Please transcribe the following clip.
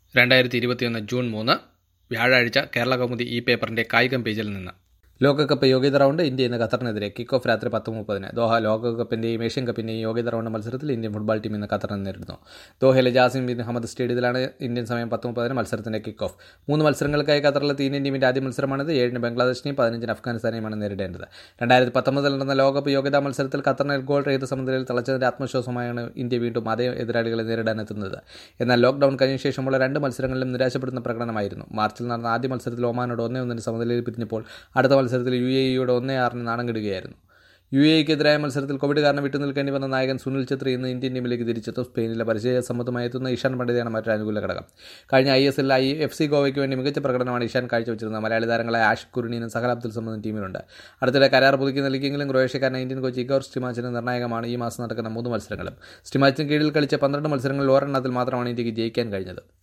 രണ്ടായിരത്തി ഇരുപത്തിയൊന്ന് ജൂൺ മൂന്ന് വ്യാഴാഴ്ച കേരള കൗമുദി ഈ പേപ്പറിന്റെ കായികം പേജിൽ നിന്ന് ലോകകപ്പ് യോഗ്യത റൗണ്ട് ഇന്ത്യ ഇന്ന് ഖത്തറിനെതിരെ കിക്ക് ഓഫ് രാത്രി പത്ത് മുപ്പതിന് ദോഹ ലോകകപ്പിന്റെയും ഏഷ്യൻ കപ്പിന്റെയും യോഗ്യത റൗണ്ട് മത്സരത്തിൽ ഇന്ത്യൻ ഫുട്ബോൾ ടീം ഇന്ന് ഖത്തറിനെ നേരിടുന്നു ദോഹയിലെ ജാസിം ബിൻ അഹമ്മദ് സ്റ്റേഡിയത്തിലാണ് ഇന്ത്യൻ സമയം പത്ത് മുപ്പതിന് മത്സരത്തിന്റെ കിക്ക് ഓഫ് മൂന്ന് മത്സരങ്ങൾക്കായി ഖത്തറിലെത്തി ഇന്ത്യൻ ടീമിന്റെ ആദ്യ മത്സരമാണിത് ഏഴിന് ബംഗ്ലാദേശിനെയും പതിനഞ്ചിന് അഫ്ഗാനിസ്ഥാനെയുമാണ് നേരിടേണ്ടത് രണ്ടായിരത്തി പത്തൊമ്പതിൽ നടന്ന ലോകകപ്പ് യോഗ്യതാ മത്സരത്തിൽ ഖത്തറിനെ ഗോൾ രഹിത സമനിലയിൽ തളച്ചതിന്റെ ആത്മവിശ്വാസമായാണ് ഇന്ത്യ വീണ്ടും അതേ എതിരാളികളെ നേരിടാനെത്തുന്നത് എന്നാൽ ലോക്ഡൌൺ കഴിഞ്ഞ ശേഷമുള്ള രണ്ട് മത്സരങ്ങളിലും നിരാശപ്പെടുന്ന പ്രകടനമായിരുന്നു മാർച്ചിൽ നടന്ന ആദ്യ മത്സരത്തിൽ ഒമാനോട് ഒന്നേ ഒന്നിന് സമനിലയിൽ പിരിഞ്ഞപ്പോൾ അടുത്ത മത്സരത്തിൽ യു എ ഇയുടെ ഒന്നേ ആറിന് നാണം കെടുകയായിരുന്നു യു എക്കെതിരായ മത്സരത്തിൽ കോവിഡ് കാരണം വിട്ടുനിൽക്കേണ്ടി വന്ന നായകൻ സുനിൽ ഛത്രി ഇന്ന് ഇന്ത്യൻ ടീമിലേക്ക് തിരിച്ചെത്തും സ്പെയിനിലെ പരിചയ സമ്മതമായി എത്തുന്ന ഇഷാൻ പണ്ഡിതയാണ് മറ്റൊരു അനുകൂല ഘടകം കഴിഞ്ഞ I S L I F C ഗോവയ്ക്ക് വേണ്ടി മികച്ച പ്രകടനമാണ് ഇഷാൻ കാഴ്ചവെച്ചിരുന്നത് മലയാളി താരങ്ങളായ ആഷിഖ് കുരുണീനും സഹൽ അബ്ദുൽ സമദും ടീമിലുണ്ട് അടുത്തിടെ കരാർ പുതുക്കി നൽകിയെങ്കിലും ക്രൊയേഷ്യക്കാരൻ ഇന്ത്യൻ കോച്ച് ഇഗോർ സ്റ്റിമാച്ചിന് നിർണായകമാണ് ഈ മാസം നടക്കുന്ന മൂന്ന് മത്സരങ്ങളും സ്റ്റിമാച്ചിന് കീഴിൽ കളിച്ച പന്ത്രണ്ട് മത്സരങ്ങളിൽ ഒരെണ്ണത്തിൽ മാത്രമാണ് ഇന്ത്യക്ക് ജയിക്കാൻ കഴിഞ്ഞത്